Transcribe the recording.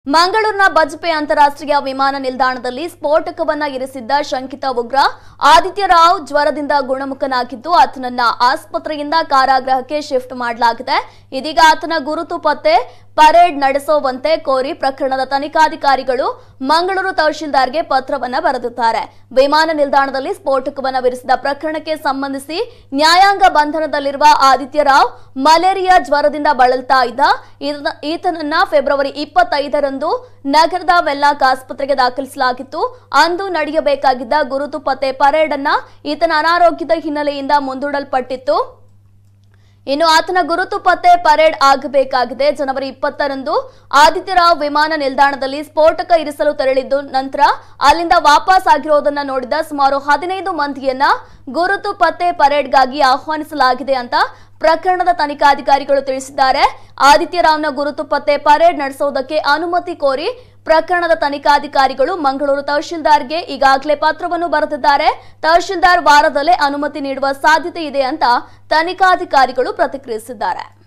ಮಂಗಳೂರಿನ ಬಜ್ಪೆ ಅಂತಾರಾಷ್ಟ್ರೀಯ ವಿಮಾನ ನಿಲ್ದಾಣದಲ್ಲಿ ಸ್ಫೋಟಕವನ್ನ ಇರಿಸಿದ್ದ ಶಂಕಿತ ಉಗ್ರ ಆದಿತ್ಯ ರಾವ್ ಜ್ವರದಿಂದ ಗುಣಮುಖನಾಗಿದ್ದು ಆತನನ್ನ ಆಸ್ಪತ್ರೆಯಿಂದ ಕಾರಾಗೃಹಕ್ಕೆ ಶಿಫ್ಟ್ ಮಾಡಲಾಗಿದೆ ಇದೀಗ ಆತನ ಗುರುತು ಪತ್ತೆ ಪರೇಡ್ ನಡೆಸುವಂತೆ ಕೋರಿ ಪ್ರಕರಣದ ತನಿಖಾಧಿಕಾರಿಗಳು ಮಂಗಳೂರು ತಹಶೀಲ್ದಾರ್ಗೆ ಪತ್ರವನ್ನ ಬರೆದಿದ್ದಾರೆ ವಿಮಾನ ನಿಲ್ದಾಣದಲ್ಲಿ ಸ್ಫೋಟಕವನ್ನ ವಿರಿಸಿದ ಪ್ರಕರಣಕ್ಕೆ ಸಂಬಂಧಿಸಿ ನ್ಯಾಯಾಂಗ ಬಂಧನದಲ್ಲಿರುವ ಆದಿತ್ಯ ರಾವ್ ಮಲೇರಿಯಾ ಜ್ವರದಿಂದ ಬಳಲ್ತಾ ಇದ್ದ ಈತನ- ಈತನನ್ನ ಫೆಬ್ರವರಿ ಇಪ್ಪತ್ತೈದರಂದು ನಗರದ ವೆಲ್ಲಾಕ್ ಆಸ್ಪತ್ರೆಗೆ ದಾಖಲಿಸಲಾಗಿತ್ತು ಅಂದು ನಡೆಯಬೇಕಾಗಿದ್ದ ಗುರುತು ಪತ್ತೆ ಪರೇಡ್ ಅನ್ನ ಈತನ ಅನಾರೋಗ್ಯದ ಹಿನ್ನೆಲೆಯಿಂದ ಮುಂದೂಡಲ್ಪಟ್ಟಿತ್ತು ಇನ್ನು ಆತನ ಗುರುತು ಪತ್ತೆ ಪರೇಡ್ ಆಗಬೇಕಾಗಿದೆ ಜನವರಿ ಇಪ್ಪತ್ತರಂದು ಆದಿತ್ಯರಾವ್ ವಿಮಾನ ನಿಲ್ದಾಣದಲ್ಲಿ ಸ್ಫೋಟಕ ಇರಿಸಲು ತೆರಳಿದ್ದು ನಂತರ ಅಲ್ಲಿಂದ ವಾಪಸ್ ಆಗಿರೋದನ್ನ ನೋಡಿದ ಸುಮಾರು ಹದಿನೈದು ಮಂದಿಯನ್ನ ಗುರುತು ಪತ್ತೆ ಪರೇಡ್ಗಾಗಿ ಆಹ್ವಾನಿಸಲಾಗಿದೆ ಅಂತ ಪ್ರಕರಣದ ತನಿಖಾಧಿಕಾರಿಗಳು ತಿಳಿಸಿದ್ದಾರೆ ಆದಿತ್ಯರಾವ್ನ ಗುರುತು ಪತ್ತೆ ಪರೇಡ್ ನಡೆಸುವುದಕ್ಕೆ ಅನುಮತಿ ಕೋರಿ ಪ್ರಕರಣದ ತನಿಖಾಧಿಕಾರಿಗಳು ಮಂಗಳೂರು ತಹಶೀಲ್ದಾರ್ಗೆ ಈಗಾಗಲೇ ಪತ್ರವನ್ನು ಬರೆದಿದ್ದಾರೆ ತಹಶೀಲ್ದಾರ್ ವಾರದಲ್ಲೇ ಅನುಮತಿ ನೀಡುವ ಸಾಧ್ಯತೆ ಇದೆ ಅಂತ ತನಿಖಾಧಿಕಾರಿಗಳು ಪ್ರತಿಕ್ರಿಯಿಸಿದ್ದಾರೆ